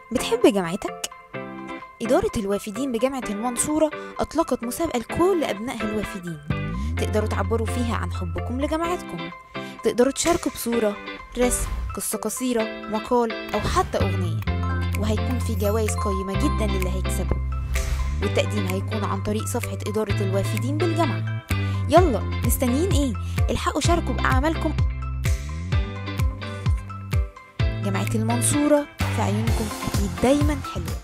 بتحب جامعتك؟ إدارة الوافدين بجامعة المنصورة أطلقت مسابقة لكل أبنائها الوافدين تقدروا تعبروا فيها عن حبكم لجامعتكم تقدروا تشاركوا بصورة رسم قصة قصيرة مقال أو حتى أغنية وهيكون في جوائز قيمة جدا للي هيكسبوا والتقديم هيكون عن طريق صفحة إدارة الوافدين بالجامعة يلا مستنيين ايه؟ الحقوا شاركوا بأعمالكم جامعة المنصورة في عيونكم أكيد دايما حلوة